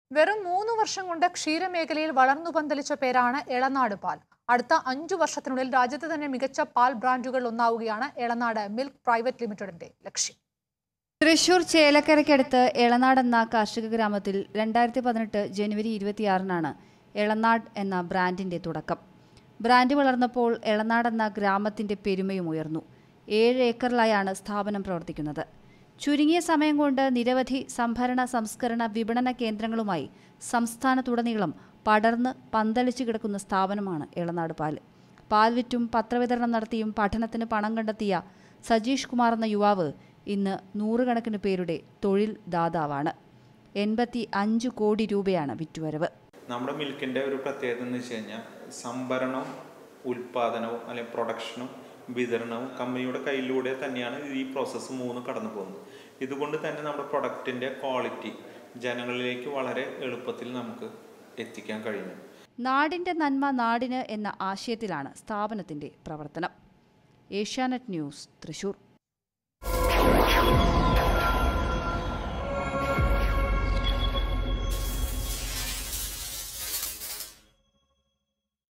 വെറും മൂന്ന് വർഷം കൊണ്ട് ക്ഷീരമേഖലയിൽ വളർന്നു പന്തലിച്ച പേരാണ് എളനാട് പാൽ അടുത്ത അഞ്ചു വർഷത്തിനുള്ളിൽ രാജ്യത്തെ തന്നെ മികച്ച പാൽ ബ്രാൻഡുകൾ ഒന്നാവുകയാണ് എളനാട് മിൽക്ക് പ്രൈവറ്റ് ലിമിറ്റഡിന്റെ ലക്ഷ്യം തൃശൂർ ചേലക്കരയ്ക്കടുത്ത് എളനാട് എന്ന കാർഷിക ഗ്രാമത്തിൽ രണ്ടായിരത്തി പതിനെട്ട് ജനുവരി ഇരുപത്തിയാറിനാണ് എളനാട് എന്ന ബ്രാൻഡിന്റെ തുടക്കം ബ്രാൻഡ് വളർന്നപ്പോൾ എളനാട് എന്ന ഗ്രാമത്തിന്റെ പെരുമയും ഉയർന്നു ഏഴ് ഏക്കറിലായാണ് സ്ഥാപനം പ്രവർത്തിക്കുന്നത് ചുരുങ്ങിയ സമയം കൊണ്ട് നിരവധി സംഭരണ സംസ്കരണ വിപണന കേന്ദ്രങ്ങളുമായി സംസ്ഥാനത്തുടനീളം പടർന്ന് പന്തലിച്ചു കിടക്കുന്ന സ്ഥാപനമാണ് എളനാട് പാൽ പാൽ വിറ്റും പത്രവിതരണം നടത്തിയും പഠനത്തിന് പണം കണ്ടെത്തിയ സജീഷ് കുമാർ എന്ന യുവാവ് ഇന്ന് നൂറുകണക്കിന് പേരുടെ തൊഴിൽ ദാതാവാണ് എൺപത്തി അഞ്ച് കോടി രൂപയാണ് വിറ്റുവരവ് നമ്മുടെ മിൽക്കിൻ്റെ ഒരു പ്രത്യേകത എന്ന് വെച്ച് കഴിഞ്ഞാൽ സംഭരണവും ഉൽപാദനവും അല്ലെങ്കിൽ പ്രൊഡക്ഷനും വിതരണവും കമ്പനിയുടെ കയ്യിലൂടെ തന്നെയാണ് ഈ പ്രോസസ്സ് മൂന്ന് കടന്നു പോകുന്നത് ഇതുകൊണ്ട് തന്നെ നമ്മുടെ പ്രൊഡക്റ്റിൻ്റെ ക്വാളിറ്റി ജനങ്ങളിലേക്ക് വളരെ എളുപ്പത്തിൽ നമുക്ക് എത്തിക്കാൻ കഴിയുന്നു നാടിന്റെ നന്മ നാടിന് എന്ന ആശയത്തിലാണ് സ്ഥാപനത്തിന്റെ പ്രവർത്തനം ഏഷ്യാനെറ്റ് ന്യൂസ് തൃശൂർ